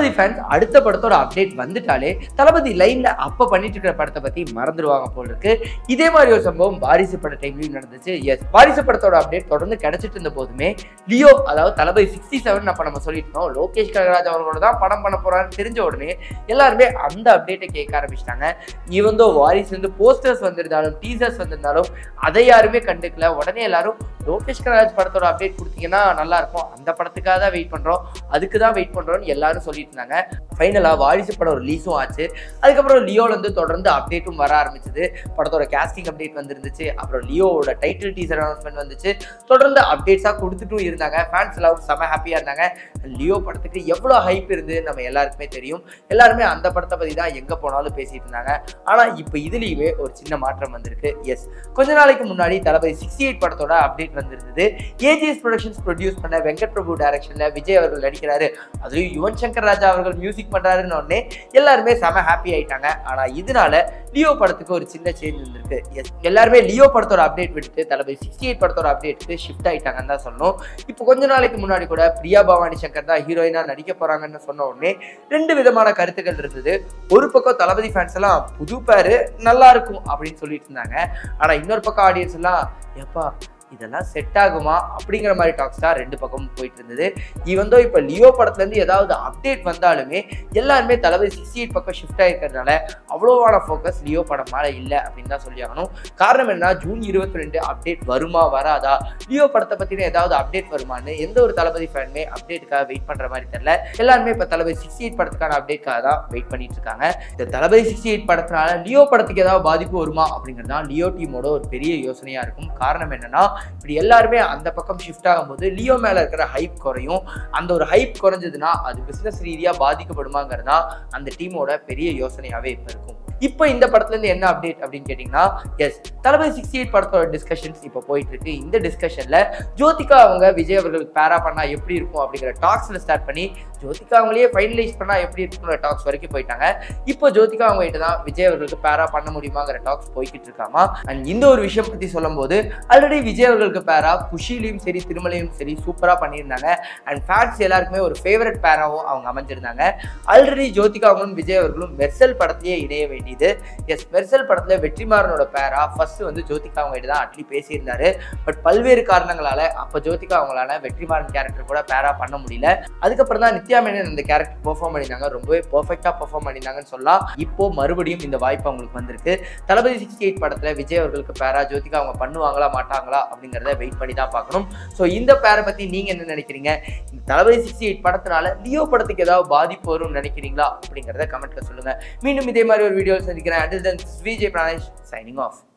தளபதி fans அடுத்த படத்தோட update வந்துட்டாலே தளபதி லைன்ல அப்ப பண்ணிட்டு இருக்கிற படத்தை பத்தி மறந்துடுவாங்க போல இருக்கு இதே மாதிரி ஒரு சம்பவம் வாரிசு பட டைம்லயும் நடந்துச்சு எஸ் வாரிசு படத்தோட அப்டேட் தொடர்ந்து கிடைச்சிட்டு இருந்த போதுமே லியோ அதாவது தளபதி சிக்ஸ்டி செவன் அப்ப நம்ம சொல்லிட்டோம் லோகேஷ் கனகராஜ் அவர்களோட தான் படம் பண்ண போறான்னு தெரிஞ்ச உடனே எல்லாருமே அந்த அப்டேட்டை கேட்க ஆரம்பிச்சிட்டாங்க ஈவந்தோ வாரிசு வந்து போஸ்டர்ஸ் வந்திருந்தாலும் டீசர்ஸ் வந்திருந்தாலும் அதை யாருமே கண்டுக்கல உடனே எல்லாரும் லோகேஷ் கனகராஜ் படத்தோட அப்டேட் கொடுத்தீங்கன்னா நல்லா இருக்கும் அந்த படத்துக்காக தான் வெயிட் பண்றோம் அதுக்கு தான் வெயிட் பண்றோம்னு எல்லாரும் சொல்லிட்டு இருந்தாங்க ஃபைனலாக வாரிசு படம் ரிலீஸும் ஆச்சு அதுக்கப்புறம் லியோல இருந்து தொடர்ந்து அப்டேட்டும் வர ஆரம்பிச்சது படத்தோட கேஸ்டிங் அப்டேட் வந்துருந்துச்சு அப்புறம் லியோவோட டைட்டில் டீசர் அனௌன்ஸ்மெண்ட் வந்துச்சு தொடர்ந்து அப்டேட்ஸாக கொடுத்துட்டும் இருந்தாங்க ஃபேன்ஸ் எல்லாரும் செம ஹாப்பியாக இருந்தாங்க லியோ படத்துக்கு எவ்வளோ ஹைப் இருந்து நம்ம எல்லாருக்குமே தெரியும் எல்லாருமே அந்த படத்தை பற்றி தான் எங்கே போனாலும் பேசிட்டு இருந்தாங்க ஆனால் இப்போ இதுலேயுமே ஒரு சின்ன மாற்றம் வந்திருக்கு எஸ் கொஞ்ச நாளைக்கு முன்னாடி தளபதி சிக்ஸ்டி எயிட் படத்தோட அப்டேட் வந்திருந்தது ஏஜிஎஸ் ப்ரொடக்ஷன்ஸ் ப்ரொடியூஸ் பண்ண வெங்கட் பிரபு டைரக்ஷனில் விஜய் அவர்கள் நடிக்கிறாரு அதுலயும் யுவன் சங்கர் ராஜா அவர்கள் மியூசிக் பண்றாருன்னு உடனே எல்லாருமே செம ஹாப்பி ஆயிட்டாங்க ஆனா இதனால லியோ படத்துக்கு ஒரு சின்ன சேஞ்ச் வந்திருக்கு எஸ் எல்லாருமே லியோ படத்தோட அப்டேட் விட்டு தளபதி சிக்ஸ்டி எயிட் படத்தோட அப்டேட்டுக்கு ஷிஃப்ட் ஆயிட்டாங்கன்னு தான் சொல்லணும் இப்போ கொஞ்ச நாளைக்கு முன்னாடி கூட பிரியா பவானி சங்கர் தான் ஹீரோயினா நடிக்க போறாங்கன்னு சொன்ன உடனே ரெண்டு விதமான கருத்துக்கள் இருந்தது ஒரு பக்கம் தளபதி ஃபேன்ஸ் எல்லாம் புது பேரு நல்லா இருக்கும் அப்படின்னு சொல்லிட்டு இருந்தாங்க ஆனா இன்னொரு பக்கம் ஆடியன்ஸ் எல்லாம் எப்பா இதெல்லாம் செட் ஆகுமா அப்படிங்கிற மாதிரி டாக்ஸ் தான் ரெண்டு பக்கமும் போயிட்டு இருந்தது ஈவந்தோ இப்போ லியோ படத்துலேருந்து ஏதாவது அப்டேட் வந்தாலுமே எல்லாருமே தளபதி சிக்ஸ்டி எயிட் பக்கம் ஷிஃப்ட் ஆகிருக்கிறதுனால அவ்வளோவான ஃபோக்கஸ் லியோ படம் மேலே இல்லை அப்படின்னு தான் சொல்லி ஆகணும் காரணம் என்ன ஜூன் இருபத்தி ரெண்டு அப்டேட் வருமா வராதா லியோ படத்தை பற்றின ஏதாவது அப்டேட் வருமான்னு எந்த ஒரு தளபதி ஃபேனுமே அப்டேட்டுக்காக வெயிட் பண்ணுற மாதிரி தெரியல எல்லாருமே இப்போ தளபதி சிக்ஸ்டி எயிட் படத்துக்கான அப்டேட்காக தான் வெயிட் பண்ணிட்டு இருக்காங்க இந்த தளபதி சிக்ஸ்டி எயிட் படத்தினால லியோ படத்துக்கு ஏதாவது பாதிப்பு வருமா அப்படிங்கிறது தான் லியோ டீமோட ஒரு பெரிய யோசனையாக இருக்கும் காரணம் என்னன்னா இப்படி எல்லாருமே அந்த பக்கம் ஷிஃப்ட் ஆகும்போது லியோ மேல இருக்கிற ஹைப் குறையும் அந்த ஒரு ஹைப் குறைஞ்சதுன்னா அது பிசினஸ் ரீதியா பாதிக்கப்படுமாங்கிறது தான் அந்த டீமோட பெரிய யோசனையாவே இப்ப இருக்கும் இப்போ இந்த படத்துல இருந்து என்ன அப்டேட் அப்படின்னு கேட்டிங்கன்னா எஸ் தளபதி சிக்ஸ்டி எயிட் படத்தோட டிஸ்கஷன்ஸ் இப்போ போயிட்டு இருக்கு இந்த டிஸ்கஷன்ல ஜோதிகா அவங்க விஜய் அவர்களுக்கு பேரா பண்ணா எப்படி இருக்கும் அப்படிங்கிற டாக்ஸ்ல ஸ்டார்ட் பண்ணி ஜோதிகா அவங்களையே ஃபைனலைஸ் பண்ணா எப்படி இருக்குங்கிற டாக்ஸ் வரைக்கும் போயிட்டாங்க இப்போ ஜோதிகா அவங்க கிட்ட தான் விஜய் அவர்களுக்கு பேரா பண்ண முடியுமாங்கிற டாக்ஸ் போய்கிட்டு இருக்காமா அண்ட் இந்த ஒரு விஷயம் பத்தி சொல்லும்போது ஆல்ரெடி விஜய் அவர்களுக்கு பேரா குஷிலையும் சரி திருமலையும் சரி சூப்பராக பண்ணியிருந்தாங்க அண்ட் ஃபேன்ஸ் எல்லாருக்குமே ஒரு ஃபேவரட் பேராவும் அவங்க அமைஞ்சிருந்தாங்க ஆல்ரெடி ஜோதிகா அவங்களும் விஜய் அவர்களும் மெர்சல் படத்திலேயே இணைய வேண்டியது எஸ் மெர்சல் படத்தில் வெற்றிமாறனோட பேரா ஃபர்ஸ்ட் வந்து ஜோதிகா அவங்க கிட்ட தான் அட்லி பேசியிருந்தாரு பட் பல்வேறு காரணங்களால அப்போ ஜோதிகா அவங்களால வெற்றிமாறன் கேரக்டர் கூட பேரா பண்ண முடியல அதுக்கப்புறம் தான் நித்யா மேனன் இந்த கேரக்டர் பெர்ஃபார்ம் பண்ணியிருந்தாங்க ரொம்பவே பர்ஃபெக்டாக பெர்ஃபார்ம் பண்ணியிருந்தாங்கன்னு சொல்லலாம் இப்போ மறுபடியும் இந்த வாய்ப்பு அவங்களுக்கு வந்திருக்கு தளபதி சிக்ஸ்டி எயிட் படத்தில் விஜய் அவர்களுக்கு பேரா ஜோதிகா அவங்க பண்ணுவாங்களா மாட்டாங்களா அப்படிங்கிறத வெயிட் பண்ணி தான் பார்க்கணும் ஸோ இந்த பேரை பற்றி நீங்கள் என்ன நினைக்கிறீங்க இந்த தளபதி சிக்ஸ்டி எயிட் படத்தினால லியோ படத்துக்கு ஏதாவது பாதிப்பு வரும்னு நினைக்கிறீங்களா அப்படிங்கிறத கமெண்ட்ல சொல்லுங்கள் மீண்டும் இதே மாதிரி ஒரு வீடியோ சந்திக்கிறேன் until then Vijay Pranesh signing of